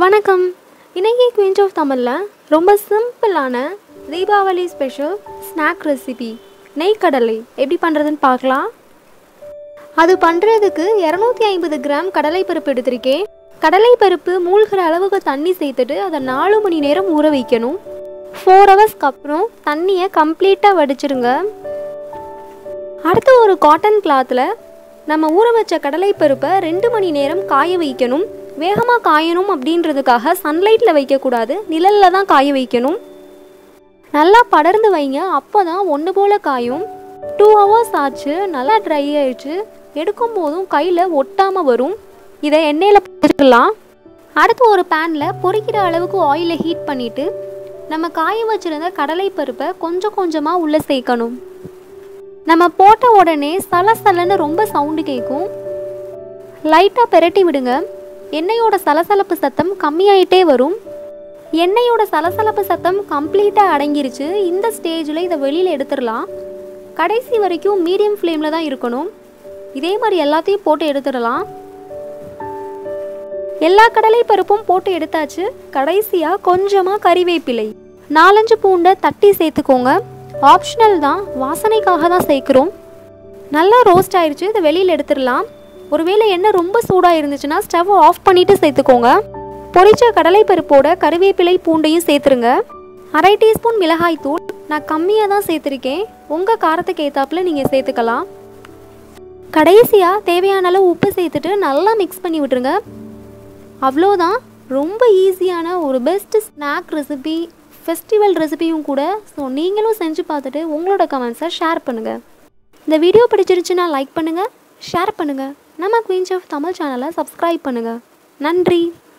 வணக்கம் இன்னைக்கு queens of தமிழில் ரொம்ப சிம்பிளான தீபாவளி ஸ்பெஷல் ஸ்நாக் ரெசிபி நெய்க்கடலை எப்படி பண்ணுறதுன்னு பார்க்கலாம் அது பண்ணுறதுக்கு இரநூத்தி ஐம்பது கிராம் கடலை பருப்பு எடுத்திருக்கேன் கடலை பருப்பு மூழ்கிற அளவுக்கு தண்ணி சேர்த்துட்டு அதை நாலு மணி நேரம் ஊற வைக்கணும் ஃபோர் ஹவர்ஸ்க்கு அப்புறம் தண்ணியை கம்ப்ளீட்டாக வடிச்சிருங்க அடுத்து ஒரு காட்டன் கிளாத்தில் நம்ம ஊற வச்ச கடலை பருப்பை ரெண்டு மணி நேரம் காய வைக்கணும் வேகமாக காயணும் அப்படின்றதுக்காக சன்லைட்டில் வைக்கக்கூடாது நிழலில் தான் காய வைக்கணும் நல்லா படர்ந்து வைங்க அப்போ தான் ஒன்று போல் காயும் டூ ஹவர்ஸ் ஆச்சு நல்லா ட்ரை ஆயிடுச்சு எடுக்கும் போதும் கையில் ஒட்டாமல் வரும் இதை எண்ணெயில் பொரிச்சுக்கலாம் அடுத்து ஒரு பேனில் பொரிக்கிற அளவுக்கு ஆயிலை ஹீட் பண்ணிவிட்டு நம்ம காய வச்சுருந்த கடலை பருப்பை கொஞ்சம் கொஞ்சமாக உள்ளே சேர்க்கணும் நம்ம போட்ட உடனே சலசலன்னு ரொம்ப சவுண்டு கேட்கும் லைட்டாக பெரட்டி விடுங்க எண்ணெயோட சலசலப்பு சத்தம் கம்மியாயிட்டே வரும் எண்ணெயோட சலசலப்பு சத்தம் கம்ப்ளீட்டாக அடங்கிருச்சு இந்த ஸ்டேஜில் இதை வெளியில் எடுத்துடலாம் கடைசி வரைக்கும் மீடியம் ஃப்ளேமில் தான் இருக்கணும் இதே மாதிரி எல்லாத்தையும் போட்டு எடுத்துடலாம் எல்லா கடலை பருப்பும் போட்டு எடுத்தாச்சு கடைசியாக கொஞ்சமாக கறிவேப்பிலை நாலஞ்சு பூண்டை தட்டி சேர்த்துக்கோங்க ஆப்ஷனல் தான் வாசனைக்காக தான் சேர்க்குறோம் நல்லா ரோஸ்ட் ஆயிடுச்சு இதை வெளியில் எடுத்துடலாம் ஒருவேளை எண்ணெய் ரொம்ப சூடாக இருந்துச்சுன்னா ஸ்டவ் ஆஃப் பண்ணிவிட்டு சேர்த்துக்கோங்க பொரிச்ச கடலை பருப்போட கருவேப்பிலை பூண்டையும் சேர்த்துருங்க அரை டீஸ்பூன் மிளகாய் தூள் நான் கம்மியாக தான் சேர்த்துருக்கேன் உங்கள் காரத்துக்கு ஏற்றாப்புல நீங்கள் சேர்த்துக்கலாம் கடைசியாக தேவையான அளவு உப்பு சேர்த்துட்டு நல்லா மிக்ஸ் பண்ணி விட்டுருங்க அவ்வளோதான் ரொம்ப ஈஸியான ஒரு பெஸ்ட் ஸ்நாக் ரெசிபி ஃபெஸ்டிவல் ரெசிபியும் கூட ஸோ நீங்களும் செஞ்சு பார்த்துட்டு உங்களோட கமெண்ட்ஸை ஷேர் பண்ணுங்கள் இந்த வீடியோ பிடிச்சிருச்சுன்னா லைக் பண்ணுங்கள் ஷேர் பண்ணுங்கள் நம்ம குயின்ஸ் ஆஃப் தமிழ் சேனலை சப்ஸ்கிரைப் பண்ணுங்கள் நன்றி